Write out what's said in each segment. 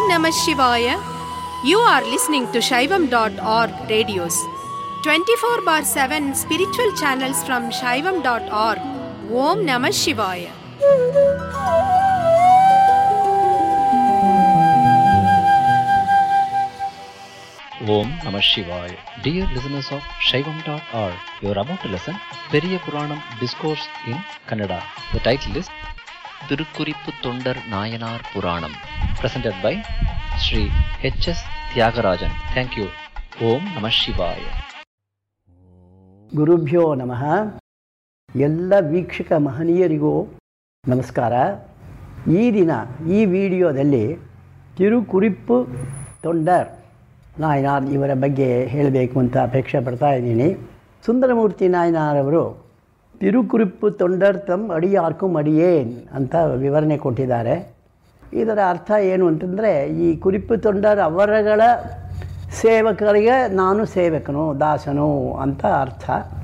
Namah Shivaya. You are listening to Shaivam.org radios. 24 bar 7 spiritual channels from Shaivam.org. Om Namah Shivaya. Om Namah Shivaya. Dear listeners of Shaivam.org, you are about to listen Periya Puranam Discourse in Kannada. The title is Tirukkurippu Tondar Nayanar Puranam, presented by Sri H.S. Tyagarajan. Thank you. Om Namah Shivaya. ಗುರುಭ್ಯೋ ನಮಃ ಎಲ್ಲ ವೀಕ್ಷಕ ಮಹನೀಯರಿಗೂ ನಮಸ್ಕಾರ ಈ ದಿನ ಈ ವಿಡಿಯೋದಲ್ಲಿ ತಿರುಕುರಿಪ್ಪು ತೊಂಡರ್ ನಾಯನಾರ್ ಇವರ ಬಗ್ಗೆ ಹೇಳಬೇಕು ಅಂತ ಅಪೇಕ್ಷೆ ಪಡ್ತಾ ಇದ್ದೀನಿ ಸುಂದರಮೂರ್ತಿ ನಾಯನಾರವರು ತಿರುಕುರಿಪ್ಪು ತೊಂಡರ್ ತಮ್ ಅಡಿಯಾರ್ಕು ಅಡಿಯೇನ್ ಅಂತ ವಿವರಣೆ ಕೊಟ್ಟಿದ್ದಾರೆ ಇದರ ಅರ್ಥ ಏನು ಅಂತಂದರೆ ಈ ಕುರಿಪ್ಪು ತೊಂಡರ್ ಅವರಗಳ ಸೇವಕರಿಗೆ ನಾನು ಸೇವಕನು ದಾಸನು ಅಂತ ಅರ್ಥ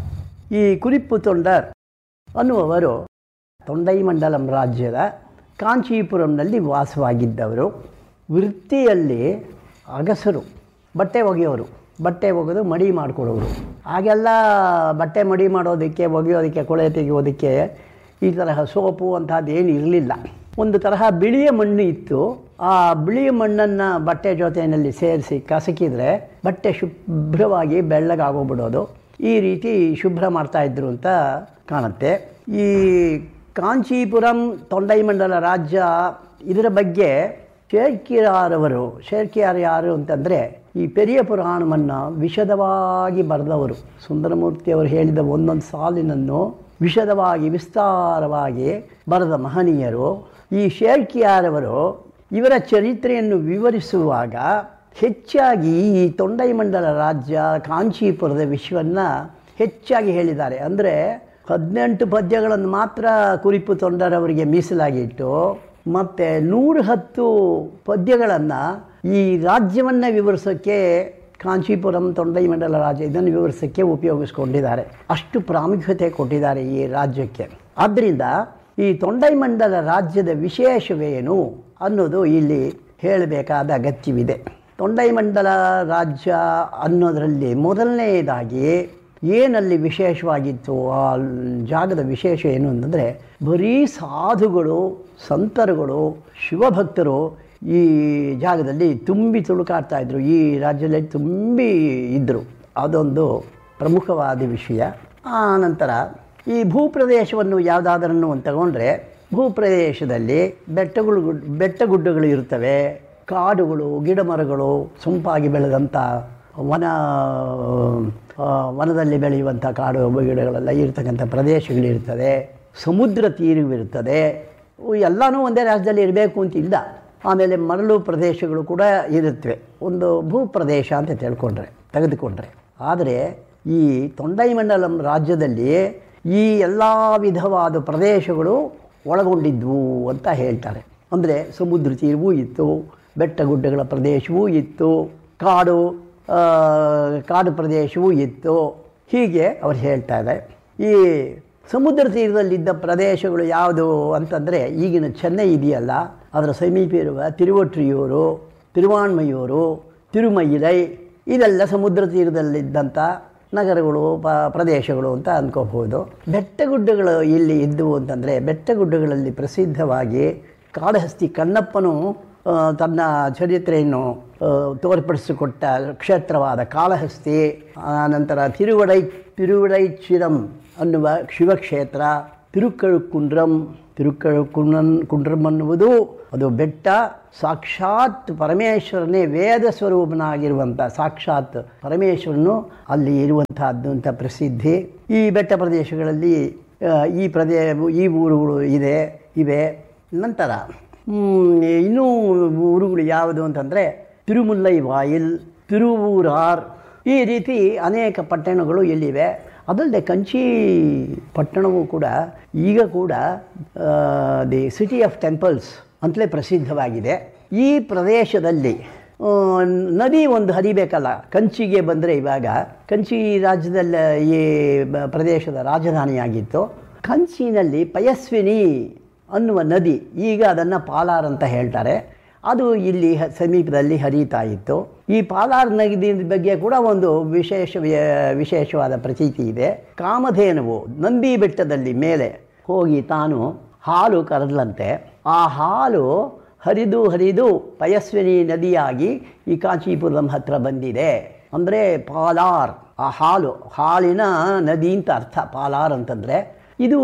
ಈ ಕುರಿಪ್ಪು ತೊಂಡರ್ ಅನ್ನುವರು ತೊಂಡೈಮಂಡಲಂ ರಾಜ್ಯದ ಕಾಂಚೀಪುರಂನಲ್ಲಿ ವಾಸವಾಗಿದ್ದವರು ವೃತ್ತಿಯಲ್ಲಿ ಅಗಸರು ಬಟ್ಟೆ ಒಗೆಯೋರು ಬಟ್ಟೆ ಒಗೆದು ಮಡಿ ಮಾಡಿಕೊಡೋರು ಆಗೆಲ್ಲ ಬಟ್ಟೆ ಮಡಿ ಮಾಡೋದಕ್ಕೆ ಒಗೆಯೋದಕ್ಕೆ ಕೊಳೆ ತೆಗೆಯೋದಕ್ಕೆ ಈ ತರಹ ಸೋಪು ಅಂತಹದ್ದೇನು ಇರಲಿಲ್ಲ ಒಂದು ತರಹ ಬಿಳಿಯ ಮಣ್ಣು ಇತ್ತು ಆ ಬಿಳಿಯ ಮಣ್ಣನ್ನು ಬಟ್ಟೆ ಜೊತೆಯಲ್ಲಿ ಸೇರಿಸಿ ಕಸಕಿದ್ರೆ ಬಟ್ಟೆ ಶುಭ್ರವಾಗಿ ಬೆಳ್ಳಗಾಗೋಗ್ಬಿಡೋದು ಈ ರೀತಿ ಶುಭ್ರ ಮಾಡ್ತಾಯಿದ್ರು ಅಂತ ಕಾಣುತ್ತೆ ಈ ಕಾಂಚೀಪುರಂ ತೊಂಡೈಮಂಡಲ ರಾಜ್ಯ ಇದರ ಬಗ್ಗೆ ಶೇರ್ಕಿಯಾರವರು ಶೇರ್ಕಿಯಾರ್ ಯಾರು ಅಂತಂದರೆ ಈ ಪೆರಿಯ ಪುರಾಣವನ್ನು ವಿಶದವಾಗಿ ಬರೆದವರು ಸುಂದರಮೂರ್ತಿಯವರು ಹೇಳಿದ ಒಂದೊಂದು ಸಾಲಿನನ್ನು ವಿಶದವಾಗಿ ವಿಸ್ತಾರವಾಗಿ ಬರೆದ ಮಹನೀಯರು ಈ ಶೇರ್ಕಿಯಾರವರು ಇವರ ಚರಿತ್ರೆಯನ್ನು ವಿವರಿಸುವಾಗ ಹೆಚ್ಚಾಗಿ ಈ ತೊಂಡೈಮಂಡಲ ರಾಜ್ಯ ಕಾಂಚೀಪುರದ ವಿಷಯವನ್ನು ಹೆಚ್ಚಾಗಿ ಹೇಳಿದ್ದಾರೆ ಅಂದರೆ ಹದಿನೆಂಟು ಪದ್ಯಗಳನ್ನು ಮಾತ್ರ ಕುರಿಪು ತೊಂಡರವರಿಗೆ ಮೀಸಲಾಗಿಟ್ಟು ಮತ್ತು ನೂರ ಹತ್ತು ಪದ್ಯಗಳನ್ನು ಈ ರಾಜ್ಯವನ್ನು ವಿವರಿಸೋಕ್ಕೆ ಕಾಂಚೀಪುರಂ ತೊಂಡೈಮಂಡಲ ರಾಜ್ಯ ಇದನ್ನು ವಿವರಿಸೋಕ್ಕೆ ಉಪಯೋಗಿಸ್ಕೊಂಡಿದ್ದಾರೆ ಅಷ್ಟು ಪ್ರಾಮುಖ್ಯತೆ ಕೊಟ್ಟಿದ್ದಾರೆ ಈ ರಾಜ್ಯಕ್ಕೆ ಆದ್ದರಿಂದ ಈ ತೊಂಡೈಮಂಡಲ ರಾಜ್ಯದ ವಿಶೇಷವೇನು ಅನ್ನೋದು ಇಲ್ಲಿ ಹೇಳಬೇಕಾದ ಅಗತ್ಯವಿದೆ ತೊಂಡೈಮಂಡಲ ರಾಜ್ಯ ಅನ್ನೋದರಲ್ಲಿ ಮೊದಲನೆಯದಾಗಿ ಏನಲ್ಲಿ ವಿಶೇಷವಾಗಿತ್ತು ಆ ಜಾಗದ ವಿಶೇಷ ಏನು ಅಂತಂದರೆ ಬರೀ ಸಾಧುಗಳು ಸಂತರುಗಳು ಶಿವಭಕ್ತರು ಈ ಜಾಗದಲ್ಲಿ ತುಂಬಿ ತುಳುಕಾಡ್ತಾ ಇದ್ರು ಈ ರಾಜ್ಯದಲ್ಲಿ ತುಂಬಿ ಇದ್ದರು ಅದೊಂದು ಪ್ರಮುಖವಾದ ವಿಷಯ ಆ ನಂತರ ಈ ಭೂಪ್ರದೇಶವನ್ನು ಯಾವುದಾದ್ರನ್ನು ತಗೊಂಡ್ರೆ ಭೂಪ್ರದೇಶದಲ್ಲಿ ಬೆಟ್ಟಗಳು ಬೆಟ್ಟಗುಡ್ಡಗಳು ಇರ್ತವೆ ಕಾಡುಗಳು ಗಿಡಮರಗಳು ಸೊಂಪಾಗಿ ಬೆಳೆದಂಥ ವನ ವನದಲ್ಲಿ ಬೆಳೆಯುವಂಥ ಕಾಡು ಗಿಡಗಳೆಲ್ಲ ಇರ್ತಕ್ಕಂಥ ಪ್ರದೇಶಗಳಿರ್ತದೆ ಸಮುದ್ರ ತೀರವಿರುತ್ತದೆ ಎಲ್ಲನೂ ಒಂದೇ ರಾಜ್ಯದಲ್ಲಿ ಇರಬೇಕು ಅಂತಿಲ್ಲ ಆಮೇಲೆ ಮರಳು ಪ್ರದೇಶಗಳು ಕೂಡ ಇರುತ್ತವೆ ಒಂದು ಭೂಪ್ರದೇಶ ಅಂತ ತಿಳ್ಕೊಂಡ್ರೆ ತೆಗೆದುಕೊಂಡ್ರೆ ಆದರೆ ಈ ತೊಂಡೈಮಂಡಲಂ ರಾಜ್ಯದಲ್ಲಿ ಈ ಎಲ್ಲ ವಿಧವಾದ ಪ್ರದೇಶಗಳು ಒಳಗೊಂಡಿದ್ವು ಅಂತ ಹೇಳ್ತಾರೆ ಅಂದರೆ ಸಮುದ್ರ ತೀರವೂ ಇತ್ತು ಬೆಟ್ಟ ಗುಡ್ಡಗಳ ಪ್ರದೇಶವೂ ಇತ್ತು ಕಾಡು ಕಾಡು ಪ್ರದೇಶವೂ ಇತ್ತು ಹೀಗೆ ಅವ್ರು ಹೇಳ್ತಾ ಇದ್ದಾರೆ ಈ ಸಮುದ್ರ ತೀರದಲ್ಲಿದ್ದ ಪ್ರದೇಶಗಳು ಯಾವುದು ಅಂತಂದರೆ ಈಗಿನ ಚೆನ್ನೈ ಇದೆಯಲ್ಲ ಅದರ ಸಮೀಪ ಇರುವ ತಿರುವಟ್ರಿಯೂರು ತಿರುವಾಣ್ಮಯೂರು ತಿರುಮಯಿಲೈ ಇದೆಲ್ಲ ಸಮುದ್ರ ತೀರದಲ್ಲಿದ್ದಂಥ ನಗರಗಳು ಪ ಪ್ರದೇಶಗಳು ಅಂತ ಅಂದ್ಕೋಬಹುದು ಬೆಟ್ಟಗುಡ್ಡಗಳು ಇಲ್ಲಿ ಇದ್ದವು ಅಂತಂದರೆ ಬೆಟ್ಟಗುಡ್ಡಗಳಲ್ಲಿ ಪ್ರಸಿದ್ಧವಾಗಿ ಕಾಳಹಸ್ತಿ ಕಣ್ಣಪ್ಪನು ತನ್ನ ಚರಿತ್ರೆಯನ್ನು ತೋರ್ಪಡಿಸಿಕೊಟ್ಟ ಕ್ಷೇತ್ರವಾದ ಕಾಳಹಸ್ತಿ ಆನಂತರ ತಿರುವಡೈ ತಿರುವಡೈಚಿರಂ ಅನ್ನುವ ಶಿವಕ್ಷೇತ್ರ ತಿರುಕಳುಕುಂಡ್ರಂ ತಿರುಕಳು ಕುಂಡ್ರನ್ ಕುಂಡ್ರಂ ಅನ್ನುವುದು ಅದು ಬೆಟ್ಟ ಸಾಕ್ಷಾತ್ ಪರಮೇಶ್ವರನೇ ವೇದ ಸ್ವರೂಪನಾಗಿರುವಂಥ ಸಾಕ್ಷಾತ್ ಪರಮೇಶ್ವರನು ಅಲ್ಲಿ ಇರುವಂತಹದ್ದು ಅಂತ ಪ್ರಸಿದ್ಧಿ ಈ ಬೆಟ್ಟ ಪ್ರದೇಶಗಳಲ್ಲಿ ಈ ಪ್ರದೇ ಈ ಊರುಗಳು ಇದೆ ಇವೆ ನಂತರ ಇನ್ನೂ ಊರುಗಳು ಯಾವುದು ಅಂತಂದರೆ ತಿರುಮುಲ್ಲೈ ವಾಯಿಲ್ ತಿರುವೂರಾರ್ ಈ ರೀತಿ ಅನೇಕ ಪಟ್ಟಣಗಳು ಇಲ್ಲಿವೆ ಅದಲ್ಲದೆ ಕಂಚಿ ಪಟ್ಟಣವು ಕೂಡ ಈಗ ಕೂಡ ದಿ ಸಿಟಿ ಆಫ್ ಟೆಂಪಲ್ಸ್ ಅಂತಲೇ ಪ್ರಸಿದ್ಧವಾಗಿದೆ ಈ ಪ್ರದೇಶದಲ್ಲಿ ನದಿ ಒಂದು ಹರಿಬೇಕಲ್ಲ ಕಂಚಿಗೆ ಬಂದರೆ ಇವಾಗ ಕಂಚಿ ರಾಜ್ಯದಲ್ಲಿ ಈ ಪ್ರದೇಶದ ರಾಜಧಾನಿಯಾಗಿತ್ತು ಕಂಚಿನಲ್ಲಿ ಪಯಸ್ವಿನಿ ಅನ್ನುವ ನದಿ ಈಗ ಅದನ್ನು ಪಾಲಾರ್ ಅಂತ ಹೇಳ್ತಾರೆ ಅದು ಇಲ್ಲಿ ಹ- ಸಮೀಪದಲ್ಲಿ ಹರಿತಾ ಇತ್ತು ಈ ಪಾಲಾರ್ ನದಿ ಬಗ್ಗೆ ಕೂಡ ಒಂದು ವಿಶೇಷ ವಿಶೇಷವಾದ ಪ್ರತೀತಿ ಇದೆ ಕಾಮಧೇನುವು ನಂದಿ ಬೆಟ್ಟದಲ್ಲಿ ಮೇಲೆ ಹೋಗಿ ತಾನು ಹಾಲು ಕರೆದಲಂತೆ ಆ ಹಾಲು ಹರಿದು ಹರಿದು ಪಯಸ್ವಿನಿ ನದಿಯಾಗಿ ಈ ಕಾಂಚೀಪುರಂ ಹತ್ರ ಬಂದಿದೆ ಅಂದರೆ ಪಾಲಾರ್ ಆ ಹಾಲು ಹಾಲಿನ ನದಿ ಅಂತ ಅರ್ಥ ಪಾಲಾರ್ ಅಂತಂದರೆ ಇದು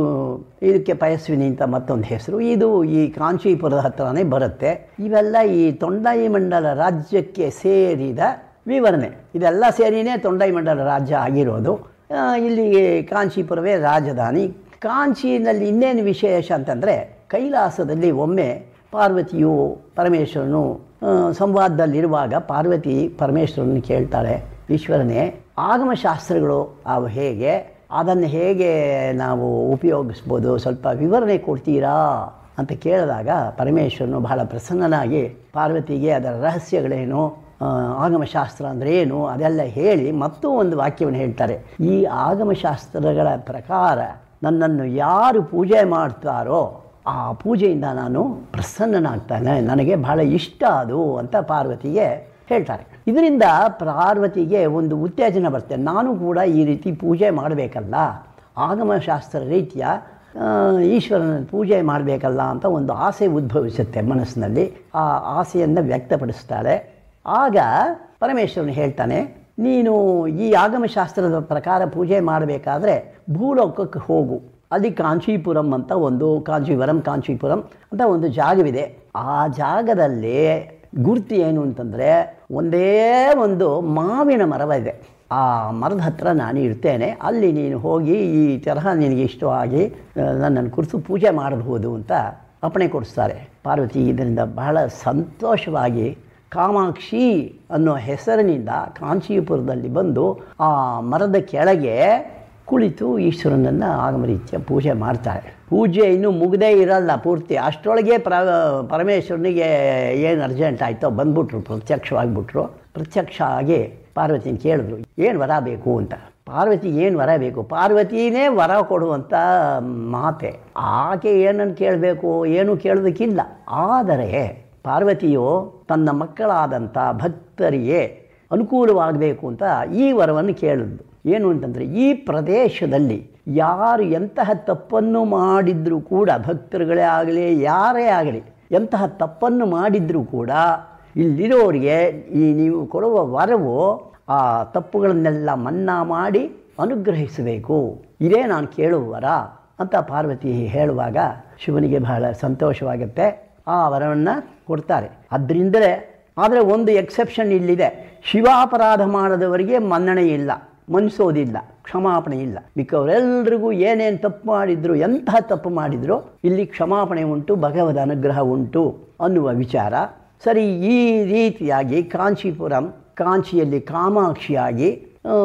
ಇದಕ್ಕೆ ಪಯಸ್ವಿನಿ ಅಂತ ಮತ್ತೊಂದು ಹೆಸರು ಇದು ಈ ಕಾಂಚೀಪುರದ ಹತ್ರನೇ ಬರುತ್ತೆ ಇವೆಲ್ಲ ಈ ತೊಂಡೈ ಮಂಡಲ ರಾಜ್ಯಕ್ಕೆ ಸೇರಿದ ವಿವರಣೆ ಇದೆಲ್ಲ ಸೇರಿನೇ ತೊಂಡೈ ಮಂಡಲ ರಾಜ್ಯ ಆಗಿರೋದು ಆ, ಇಲ್ಲಿ ಕಾಂಚೀಪುರವೇ ರಾಜಧಾನಿ ಕಾಂಚಿನಲ್ಲಿ ಇನ್ನೇನು ವಿಶೇಷ ಅಂತಂದರೆ ಕೈಲಾಸದಲ್ಲಿ ಒಮ್ಮೆ ಪಾರ್ವತಿಯು ಪರಮೇಶ್ವರನು ಆ, ಸಂವಾದದಲ್ಲಿರುವಾಗ ಪಾರ್ವತಿ ಪರಮೇಶ್ವರನ ಕೇಳ್ತಾಳೆ ಈಶ್ವರನೇ ಆಗಮಶಾಸ್ತ್ರಗಳು ಅವು ಹೇಗೆ ಅದನ್ನು ಹೇಗೆ ನಾವು ಉಪಯೋಗಿಸ್ಬೋದು ಸ್ವಲ್ಪ ವಿವರಣೆ ಕೊಡ್ತೀರಾ ಅಂತ ಕೇಳಿದಾಗ ಪರಮೇಶ್ವರನು ಬಹಳ ಪ್ರಸನ್ನನಾಗಿ ಪಾರ್ವತಿಗೆ ಅದರ ರಹಸ್ಯಗಳೇನು ಆ, ಆಗಮಶಾಸ್ತ್ರ ಅಂದರೆ ಏನು ಅದೆಲ್ಲ ಹೇಳಿ ಮತ್ತೂ ಒಂದು ವಾಕ್ಯವನ್ನು ಹೇಳ್ತಾರೆ ಈ ಆಗಮಶಾಸ್ತ್ರಗಳ ಪ್ರಕಾರ ನನ್ನನ್ನು ಯಾರು ಪೂಜೆ ಮಾಡ್ತಾರೋ ಆ ಪೂಜೆಯಿಂದ ನಾನು ಪ್ರಸನ್ನನಾಗ್ತಾನೆ ನನಗೆ ಬಹಳ ಇಷ್ಟ ಅದು ಅಂತ ಪಾರ್ವತಿಗೆ ಹೇಳ್ತಾರೆ ಇದರಿಂದ ಪಾರ್ವತಿಗೆ ಒಂದು ಉತ್ತೇಜನ ಬರುತ್ತೆ ನಾನು ಕೂಡ ಈ ರೀತಿ ಪೂಜೆ ಮಾಡಬೇಕಲ್ಲ ಆಗಮಶಾಸ್ತ್ರ ರೀತಿಯ ಆ, ಈಶ್ವರನ ಪೂಜೆ ಮಾಡಬೇಕಲ್ಲ ಅಂತ ಒಂದು ಆಸೆ ಉದ್ಭವಿಸುತ್ತೆ ಮನಸ್ಸಿನಲ್ಲಿ ಆ ಆಸೆಯನ್ನು ವ್ಯಕ್ತಪಡಿಸ್ತಾಳೆ ಆಗ ಪರಮೇಶ್ವರನು ಹೇಳ್ತಾನೆ ನೀನು ಈ ಆಗಮಶಾಸ್ತ್ರದ ಪ್ರಕಾರ ಪೂಜೆ ಮಾಡಬೇಕಾದ್ರೆ ಭೂಲೋಕಕ್ಕೆ ಹೋಗು ಅಲ್ಲಿ ಕಾಂಚೀಪುರಂ ಅಂತ ಒಂದು ಕಾಂಚೀವರಂ ಕಾಂಚೀಪುರಂ ಅಂತ ಒಂದು ಜಾಗವಿದೆ ಆ ಜಾಗದಲ್ಲಿ ಗುರ್ತು ಏನು ಅಂತಂದರೆ ಒಂದೇ ಒಂದು ಮಾವಿನ ಮರವಿದೆ ಆ ಮರದ ಹತ್ರ ನಾನು ಇರ್ತೇನೆ ಅಲ್ಲಿ ನೀನು ಹೋಗಿ ಈ ತರಹ ನಿನಗೆ ಇಷ್ಟವಾಗಿ ಆ, ನನ್ನನ್ನು ಕುರಿತು ಪೂಜೆ ಮಾಡಬಹುದು ಅಂತ ಅಪ್ಪಣೆ ಕೊಡಿಸ್ತಾರೆ ಪಾರ್ವತಿ ಇದರಿಂದ ಬಹಳ ಸಂತೋಷವಾಗಿ ಕಾಮಾಕ್ಷಿ ಅನ್ನೋ ಹೆಸರಿನಿಂದ ಕಾಂಚೀಪುರದಲ್ಲಿ ಬಂದು ಆ ಮರದ ಕೆಳಗೆ ಕುಳಿತು ಈಶ್ವರನನ್ನು ಆಗಮ ರೀತಿಯ ಪೂಜೆ ಮಾಡ್ತಾರೆ ಪೂಜೆ ಇನ್ನೂ ಮುಗದೇ ಇರಲ್ಲ ಪೂರ್ತಿ ಅಷ್ಟರೊಳಗೆ ಪ್ರ ಪರಮೇಶ್ವರನಿಗೆ ಏನು ಅರ್ಜೆಂಟ್ ಆಯಿತೋ ಬಂದ್ಬಿಟ್ರು ಪ್ರತ್ಯಕ್ಷವಾಗಿಬಿಟ್ರು ಪ್ರತ್ಯಕ್ಷ ಆಗಿ ಪಾರ್ವತಿನ ಕೇಳಿದ್ರು ಏನು ವರ ಬೇಕು ಅಂತ ಪಾರ್ವತಿ ಏನು ವರ ಬೇಕು ಪಾರ್ವತಿನೇ ವರ ಕೊಡುವಂಥ ಮಾತೆ ಆಕೆ ಏನನ್ನು ಕೇಳಬೇಕು ಏನು ಕೇಳೋದಕ್ಕಿಲ್ಲ ಆದರೆ ಪಾರ್ವತಿಯು ತನ್ನ ಮಕ್ಕಳಾದಂಥ ಭಕ್ತರಿಗೆ ಅನುಕೂಲವಾಗಬೇಕು ಅಂತ ಈ ವರವನ್ನು ಕೇಳಿದ್ಲು ಏನು ಅಂತಂದರೆ ಈ ಪ್ರದೇಶದಲ್ಲಿ ಯಾರು ಎಂತಹ ತಪ್ಪನ್ನು ಮಾಡಿದರೂ ಕೂಡ ಭಕ್ತರುಗಳೇ ಆಗಲಿ ಯಾರೇ ಆಗಲಿ ಎಂತಹ ತಪ್ಪನ್ನು ಮಾಡಿದರೂ ಕೂಡ ಇಲ್ಲಿರೋರಿಗೆ ಈ ನೀವು ಕೊಡುವ ವರವು ಆ ತಪ್ಪುಗಳನ್ನೆಲ್ಲ ಮನ್ನಾ ಮಾಡಿ ಅನುಗ್ರಹಿಸಬೇಕು ಇದೇ ನಾನು ಕೇಳುವ ವರ ಅಂತ ಪಾರ್ವತಿ ಹೇಳುವಾಗ ಶಿವನಿಗೆ ಬಹಳ ಸಂತೋಷವಾಗುತ್ತೆ ಆ ವರವನ್ನು ಕೊಡ್ತಾರೆ ಅದರಿಂದಲೇ ಆದರೆ ಒಂದು ಎಕ್ಸೆಪ್ಷನ್ ಇಲ್ಲಿದೆ ಶಿವಾಪರಾಧ ಮಾಡದವರಿಗೆ ಮನ್ನಣೆ ಇಲ್ಲ ಮನ್ನಿಸೋದಿಲ್ಲ ಕ್ಷಮಾಪಣೆ ಇಲ್ಲ ಮಿಕ್ಕವರೆಲ್ಲರಿಗೂ ಏನೇನು ತಪ್ಪು ಮಾಡಿದ್ರು ಎಂತಹ ತಪ್ಪು ಮಾಡಿದ್ರು ಇಲ್ಲಿ ಕ್ಷಮಾಪಣೆ ಉಂಟು ಭಗವದ್ ಅನುಗ್ರಹ ಉಂಟು ಅನ್ನುವ ವಿಚಾರ ಸರಿ ಈ ರೀತಿಯಾಗಿ ಕಾಂಚೀಪುರಂ ಕಾಂಚಿಯಲ್ಲಿ ಕಾಮಾಕ್ಷಿಯಾಗಿ ಆ,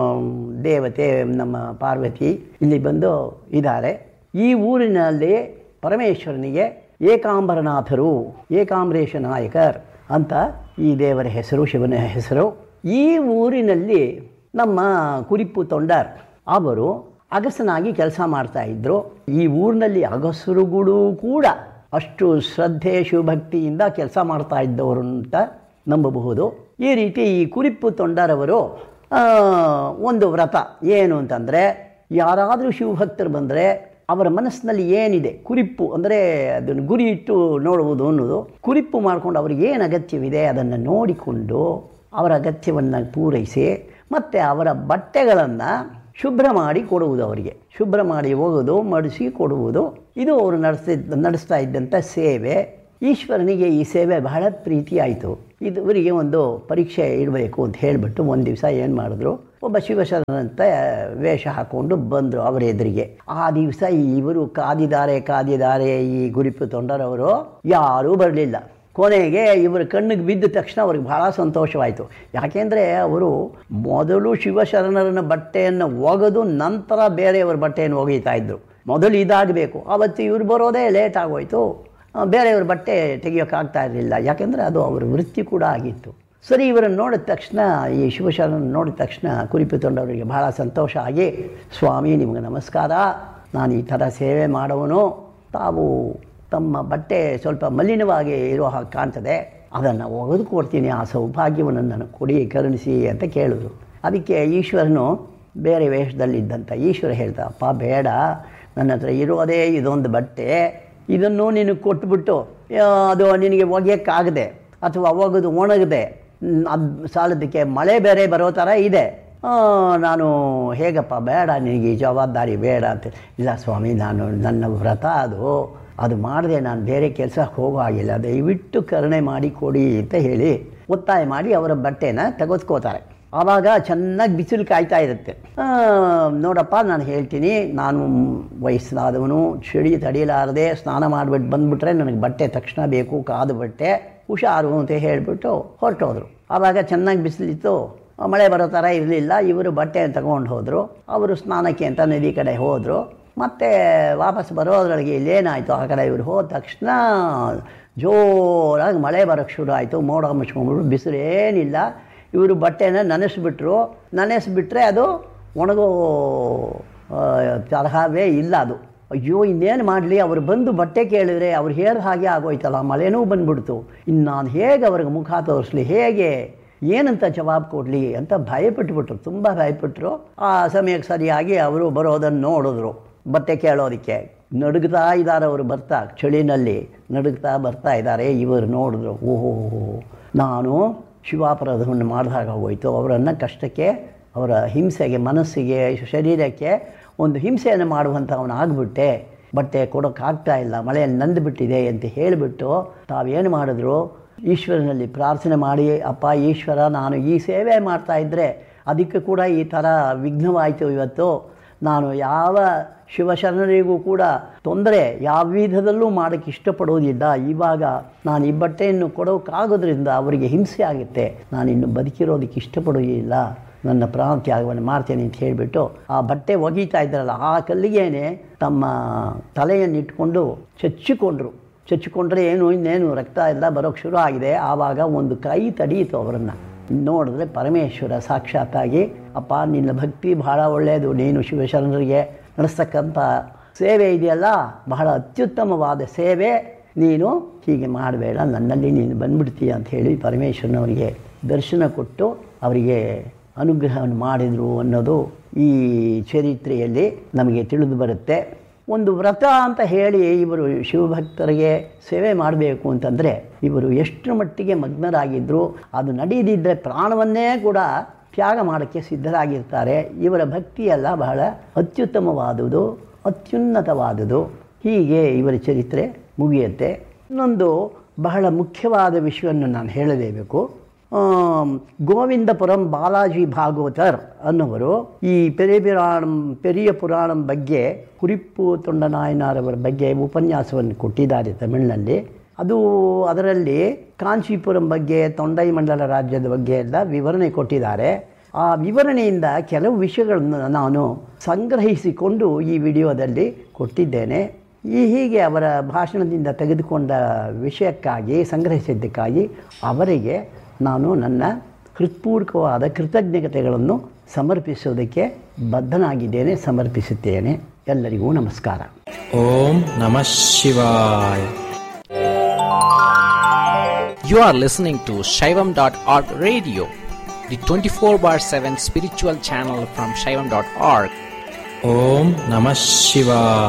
ದೇವತೆ ನಮ್ಮ ಪಾರ್ವತಿ ಇಲ್ಲಿ ಬಂದು ಇದ್ದಾರೆ ಈ ಊರಿನಲ್ಲಿ ಪರಮೇಶ್ವರನಿಗೆ ಏಕಾಂಬರನಾಥರು ಏಕಾಂಬರೇಶ ನಾಯಕರ್ ಅಂತ ಈ ದೇವರ ಹೆಸರು ಶಿವನ ಹೆಸರು ಈ ಊರಿನಲ್ಲಿ ನಮ್ಮ ಕುರಿಪ್ಪು ತೊಂಡರ್ ಅವರು ಅಗಸನಾಗಿ ಕೆಲಸ ಮಾಡ್ತಾ ಇದ್ದರು ಈ ಊರಿನಲ್ಲಿ ಅಗಸರುಗಳು ಕೂಡ ಅಷ್ಟು ಶ್ರದ್ಧೆ ಶಿವಭಕ್ತಿಯಿಂದ ಕೆಲಸ ಮಾಡ್ತಾ ಇದ್ದವರು ಅಂತ ನಂಬಬಹುದು ಈ ರೀತಿ ಈ ಕುರಿಪ್ಪು ತೊಂಡರವರು ಆ, ಒಂದು ವ್ರತ ಏನು ಅಂತಂದರೆ ಯಾರಾದರೂ ಶಿವಭಕ್ತರು ಬಂದರೆ ಅವರ ಮನಸ್ಸಿನಲ್ಲಿ ಏನಿದೆ ಕುರಿಪ್ಪು ಅಂದರೆ ಅದನ್ನು ಗುರಿ ಇಟ್ಟು ನೋಡುವುದು ಅನ್ನೋದು ಕುರಿಪ್ಪು ಮಾಡಿಕೊಂಡು ಅವ್ರಿಗೆ ಏನು ಅಗತ್ಯವಿದೆ ಅದನ್ನು ನೋಡಿಕೊಂಡು ಅವರ ಅಗತ್ಯವನ್ನು ಪೂರೈಸಿ ಮತ್ತು ಅವರ ಬಟ್ಟೆಗಳನ್ನು ಶುಭ್ರ ಮಾಡಿ ಕೊಡುವುದು ಅವರಿಗೆ ಶುಭ್ರ ಮಾಡಿ ಹೋಗೋದು ಮಡಿಸಿ ಕೊಡುವುದು ಇದು ಅವರು ನಡೆಸ್ತಿದ್ದ ನಡೆಸ್ತಾ ಇದ್ದಂಥ ಸೇವೆ ಈಶ್ವರನಿಗೆ ಈ ಸೇವೆ ಬಹಳ ಪ್ರೀತಿ ಆಯಿತು ಇದು ಇವರಿಗೆ ಒಂದು ಪರೀಕ್ಷೆ ಇಡಬೇಕು ಅಂತ ಹೇಳಿಬಿಟ್ಟು ಒಂದು ದಿವಸ ಏನು ಮಾಡಿದ್ರು ಒಬ್ಬ ಶಿವಶರಣಂತ ವೇಷ ಹಾಕ್ಕೊಂಡು ಬಂದರು ಅವರ ಎದುರಿಗೆ ಆ ದಿವಸ ಇವರು ಕಾದಿದ್ದಾರೆ ಕಾದಿದ್ದಾರೆ ಈ ಗುರಿಪು ತೊಂಡರವರು ಯಾರೂ ಬರಲಿಲ್ಲ ಕೊನೆಗೆ ಇವರ ಕಣ್ಣಿಗೆ ಬಿದ್ದ ತಕ್ಷಣ ಅವ್ರಿಗೆ ಬಹಳ ಸಂತೋಷವಾಯಿತು ಯಾಕೆಂದರೆ ಅವರು ಮೊದಲು ಶಿವಶರಣರನ್ನ ಬಟ್ಟೆಯನ್ನು ಒಗೆದು ನಂತರ ಬೇರೆಯವರ ಬಟ್ಟೆಯನ್ನು ಒಗೀತಾ ಇದ್ದರು ಮೊದಲು ಇದಾಗಬೇಕು ಆವತ್ತು ಇವ್ರು ಬರೋದೇ ಲೇಟ್ ಆಗೋಯ್ತು ಆ, ಬೇರೆಯವ್ರ ಬಟ್ಟೆ ತೆಗಿಯೋಕ್ಕಾಗ್ತಾ ಇರಲಿಲ್ಲ ಯಾಕೆಂದರೆ ಅದು ಅವರ ವೃತ್ತಿ ಕೂಡ ಆಗಿತ್ತು ಸರಿ ಇವರನ್ನು ನೋಡಿದ ತಕ್ಷಣ ಈ ಶಿವಶರಣ ನೋಡಿದ ತಕ್ಷಣ ಕುರಿಪು ತೊಂಡವರಿಗೆ ಬಹಳ ಸಂತೋಷ ಆಗಿ ಸ್ವಾಮಿ ನಿಮಗೆ ನಮಸ್ಕಾರ ನಾನು ಈ ಥರ ಸೇವೆ ಮಾಡೋನು ತಾವು ತಮ್ಮ ಬಟ್ಟೆ ಸ್ವಲ್ಪ ಮಲಿನವಾಗಿ ಇರೋ ಹಾಗೆ ಕಾಣ್ತದೆ ಅದನ್ನು ಒಗೆದು ಕೊಡ್ತೀನಿ ಆ ಸೌಭಾಗ್ಯವನ್ನು ನನಗೆ ಕೊಡಿ ಕರುಣಿಸಿ ಅಂತ ಕೇಳಿದ್ರು ಅದಕ್ಕೆ ಈಶ್ವರನು ಬೇರೆ ವೇಷದಲ್ಲಿದ್ದಂಥ ಈಶ್ವರ ಹೇಳ್ದ ಅಪ್ಪ ಬೇಡ ನನ್ನ ಹತ್ರ ಇರೋದೇ ಇದೊಂದು ಬಟ್ಟೆ ಇದನ್ನು ನಿನಗೆ ಕೊಟ್ಬಿಟ್ಟು ಆ, ಅದು ನಿನಗೆ ಒಗೆಯೋಕ್ಕಾಗದೆ ಅಥವಾ ಒಗೆದು ಒಣಗದೆ ಅದು ಸಾಲದಕ್ಕೆ ಮಳೆ ಬೇರೆ ಬರೋ ಥರ ಇದೆ ಆ, ನಾನು ಹೇಗಪ್ಪ ಬೇಡ ನಿನಗೆ ಈ ಜವಾಬ್ದಾರಿ ಬೇಡ ಅಂತ ಇಲ್ಲ ಸ್ವಾಮಿ ನಾನು ನನ್ನ ವ್ರತ ಅದು ಅದು ಮಾಡದೆ ನಾನು ಬೇರೆ ಕೆಲಸಕ್ಕೆ ಹೋಗೋ ಹಾಗಿಲ್ಲ ದಯವಿಟ್ಟು ಕರುಣೆ ಮಾಡಿ ಕೊಡಿ ಅಂತ ಹೇಳಿ ಒತ್ತಾಯ ಮಾಡಿ ಅವರ ಬಟ್ಟೆನ ತೆಗೆದುಕೋತಾರೆ ಆವಾಗ ಚೆನ್ನಾಗಿ ಬಿಸಿಲು ಕಾಯ್ತಾ ಇರುತ್ತೆ ಆ, ನೋಡಪ್ಪ ನಾನು ಹೇಳ್ತೀನಿ ನಾನು ವಯಸ್ಸಾದವನು ಚಳಿ ತಡೆಯಲಾರದೆ ಸ್ನಾನ ಮಾಡಿಬಿಟ್ಟು ಬಂದುಬಿಟ್ರೆ ನನಗೆ ಬಟ್ಟೆ ತಕ್ಷಣ ಬೇಕು ಕಾದು ಬಟ್ಟೆ ಹುಷಾರು ಅಂತ ಹೇಳಿಬಿಟ್ಟು ಹೊರಟೋದ್ರು ಆವಾಗ ಚೆನ್ನಾಗಿ ಬಿಸಿಲಿತ್ತು ಮಳೆ ಬರೋ ಥರ ಇರಲಿಲ್ಲ ಇವರು ಬಟ್ಟೆ ತಗೊಂಡು ಹೋದರು ಅವರು ಸ್ನಾನಕ್ಕೆ ಅಂತ ನದಿ ಕಡೆ ಹೋದರು ಮತ್ತೆ ವಾಪಸ್ ಬರೋದ್ರೊಳಗೆ ಇಲ್ಲೇನಾಯಿತು ಆ ಕಡೆ ಇವರು ಹೋದ ತಕ್ಷಣ ಜೋರಾಗಿ ಮಳೆ ಬರೋಕ್ಕೆ ಶುರು ಆಯಿತು ಮೋಡ ಮುಚ್ಕೊಂಡ್ಬಿಟ್ಟು ಬಿಸಿಲೇನಿಲ್ಲ ಇವರು ಬಟ್ಟೆನ ನೆನೆಸ್ಬಿಟ್ರು ನೆನೆಸ್ಬಿಟ್ರೆ ಅದು ಒಣಗೋ ಆ, ತರಹವೇ ಇಲ್ಲ ಅದು ಅಯ್ಯೋ ಇನ್ನೇನು ಮಾಡಲಿ ಅವರು ಬಂದು ಬಟ್ಟೆ ಕೇಳಿದ್ರೆ ಅವ್ರು ಹೇಳಿದ ಹಾಗೆ ಆಗೋಯ್ತಲ್ಲ ಮಳೆನೂ ಬಂದ್ಬಿಡ್ತು ಇನ್ನು ನಾನು ಹೇಗೆ ಅವ್ರಿಗೆ ಮುಖ ತೋರಿಸ್ಲಿ ಹೇಗೆ ಏನಂತ ಜವಾಬು ಕೊಡಲಿ ಅಂತ ಭಯಪಟ್ಟುಬಿಟ್ರು ತುಂಬ ಭಯಪಟ್ಟರು ಆ ಸಮಯಕ್ಕೆ ಸರಿಯಾಗಿ ಅವರು ಬರೋದನ್ನು ನೋಡಿದ್ರು ಬಟ್ಟೆ ಕೇಳೋದಕ್ಕೆ ನಡುಗ್ತಾ ಇದ್ದಾರೆ ಅವರು ಬರ್ತಾ ಚಳಿನಲ್ಲಿ ನಡುಗ್ತಾ ಬರ್ತಾ ಇದ್ದಾರೆ ಇವರು ನೋಡಿದ್ರು ಓಹೋ ನಾನು ಶಿವಾಪರಾಧವನ್ನು ಮಾಡಿದಾಗ ಹೋಯಿತು ಅವರನ್ನು ಕಷ್ಟಕ್ಕೆ ಅವರ ಹಿಂಸೆಗೆ ಮನಸ್ಸಿಗೆ ಶರೀರಕ್ಕೆ ಒಂದು ಹಿಂಸೆಯನ್ನು ಮಾಡುವಂಥವನು ಆಗಿಬಿಟ್ಟೆ ಬಟ್ಟೆ ಕೊಡೋಕ್ಕಾಗ್ತಾ ಇಲ್ಲ ಮಳೆಯಲ್ಲಿ ನಂದುಬಿಟ್ಟಿದೆ ಅಂತ ಹೇಳಿಬಿಟ್ಟು ತಾವೇನು ಮಾಡಿದ್ರು ಈಶ್ವರನಲ್ಲಿ ಪ್ರಾರ್ಥನೆ ಮಾಡಿ ಅಪ್ಪ ಈಶ್ವರ ನಾನು ಈ ಸೇವೆ ಮಾಡ್ತಾ ಇದ್ದರೆ ಅದಕ್ಕೆ ಕೂಡ ಈ ಥರ ವಿಘ್ನವಾಯಿತು ಇವತ್ತು ನಾನು ಯಾವ ಶಿವಶರಣರಿಗೂ ಕೂಡ ತೊಂದರೆ ಯಾವ ವಿಧದಲ್ಲೂ ಮಾಡೋಕ್ಕೆ ಇಷ್ಟಪಡೋದಿಲ್ಲ ಇವಾಗ ನಾನು ಈ ಬಟ್ಟೆಯನ್ನು ಕೊಡೋಕ್ಕಾಗೋದ್ರಿಂದ ಅವರಿಗೆ ಹಿಂಸೆ ಆಗುತ್ತೆ ನಾನಿನ್ನು ಬದುಕಿರೋದಕ್ಕೆ ಇಷ್ಟಪಡೋದಿಲ್ಲ ನನ್ನ ಪ್ರಾಣ ತ್ಯಾಗವನ್ನು ಮಾಡ್ತೇನೆ ಅಂತ ಹೇಳಿಬಿಟ್ಟು ಆ ಬಟ್ಟೆ ಒಗೀತಾ ಇದ್ದಾರಲ್ಲ ಆ ಕಲ್ಲಿಗೇನೆ ತಮ್ಮ ತಲೆಯನ್ನಿಟ್ಕೊಂಡು ಚಚ್ಚಿಕೊಂಡ್ರು ಚಚ್ಚಿಕೊಂಡ್ರೆ ಏನು ಇನ್ನೇನು ರಕ್ತ ಎಲ್ಲ ಬರೋಕ್ಕೆ ಶುರು ಆಗಿದೆ ಆವಾಗ ಒಂದು ಕೈ ತಡೀತು ಅವರನ್ನು ನೋಡಿದ್ರೆ ಪರಮೇಶ್ವರ ಸಾಕ್ಷಾತ್ತಾಗಿ ಅಪ್ಪ ನಿನ್ನ ಭಕ್ತಿ ಬಹಳ ಒಳ್ಳೆಯದು ನೀನು ಶಿವಶರಣರಿಗೆ ನಡೆಸ್ತಕ್ಕಂಥ ಸೇವೆ ಇದೆಯಲ್ಲ ಬಹಳ ಅತ್ಯುತ್ತಮವಾದ ಸೇವೆ ನೀನು ಹೀಗೆ ಮಾಡಬೇಡ ನನ್ನಲ್ಲಿ ನೀನು ಬಂದ್ಬಿಡ್ತೀಯ ಅಂತ ಹೇಳಿ ಪರಮೇಶ್ವರನವರಿಗೆ ದರ್ಶನ ಕೊಟ್ಟು ಅವರಿಗೆ ಅನುಗ್ರಹವನ್ನು ಮಾಡಿದರು ಅನ್ನೋದು ಈ ಚರಿತ್ರೆಯಲ್ಲಿ ನಮಗೆ ತಿಳಿದು ಬರುತ್ತೆ ಒಂದು ವ್ರತ ಅಂತ ಹೇಳಿ ಇವರು ಶಿವಭಕ್ತರಿಗೆ ಸೇವೆ ಮಾಡಬೇಕು ಅಂತಂದರೆ ಇವರು ಎಷ್ಟು ಮಟ್ಟಿಗೆ ಮಗ್ನರಾಗಿದ್ದರು ಅದು ನಡೆಯದಿದ್ದರೆ ಪ್ರಾಣವನ್ನೇ ಕೂಡ ತ್ಯಾಗ ಮಾಡೋಕ್ಕೆ ಸಿದ್ಧರಾಗಿರ್ತಾರೆ ಇವರ ಭಕ್ತಿಯೆಲ್ಲ ಬಹಳ ಅತ್ಯುತ್ತಮವಾದುದು ಅತ್ಯುನ್ನತವಾದುದು ಹೀಗೆ ಇವರ ಚರಿತ್ರೆ ಮುಗಿಯುತ್ತೆ ಇನ್ನೊಂದು ಬಹಳ ಮುಖ್ಯವಾದ ವಿಷಯವನ್ನು ನಾನು ಹೇಳಲೇಬೇಕು ಆಮ್, ಗೋವಿಂದಪುರಂ ಬಾಲಾಜಿ ಭಾಗವತರ್ ಅನ್ನೋರು ಈ ಪೆರಿಯ ಪುರಾಣಂ ಪೆರಿಯ ಪುರಾಣಂ ಬಗ್ಗೆ ಕುರಿಪ್ಪು ತೊಂಡನಾಯನಾರವರ ಬಗ್ಗೆ ಉಪನ್ಯಾಸವನ್ನು ಕೊಟ್ಟಿದ್ದಾರೆ ತಮಿಳಿನಲ್ಲಿ ಅದು ಅದರಲ್ಲಿ ಕಾಂಚೀಪುರಂ ಬಗ್ಗೆ ತೊಂಡೈ ಮಂಡಲ ರಾಜ್ಯದ ಬಗ್ಗೆ ಎಲ್ಲ ವಿವರಣೆ ಕೊಟ್ಟಿದ್ದಾರೆ ಆ ವಿವರಣೆಯಿಂದ ಕೆಲವು ವಿಷಯಗಳನ್ನು ನಾನು ಸಂಗ್ರಹಿಸಿಕೊಂಡು ಈ ವಿಡಿಯೋದಲ್ಲಿ ಕೊಟ್ಟಿದ್ದೇನೆ ಈ ಹೀಗೆ ಅವರ ಭಾಷಣದಿಂದ ತೆಗೆದುಕೊಂಡ ವಿಷಯಕ್ಕಾಗಿ ಸಂಗ್ರಹಿಸಿದ್ದಕ್ಕಾಗಿ ಅವರಿಗೆ ನಾನು ನನ್ನ ಹೃತ್ಪೂರ್ವಕವಾದ ಕೃತಜ್ಞತೆಗಳನ್ನು ಸಮರ್ಪಿಸೋದಕ್ಕೆ ಬದ್ಧನಾಗಿದ್ದೇನೆ ಸಮರ್ಪಿಸುತ್ತೇನೆ ಎಲ್ಲರಿಗೂ ನಮಸ್ಕಾರ ಓಂ ನಮಃ ಶಿವಾಯ You are listening to Shaivam.org radio, the 24 bar 7 spiritual channel from Shaivam.org. ಓಂ ನಮಃ ಶಿವಾಯ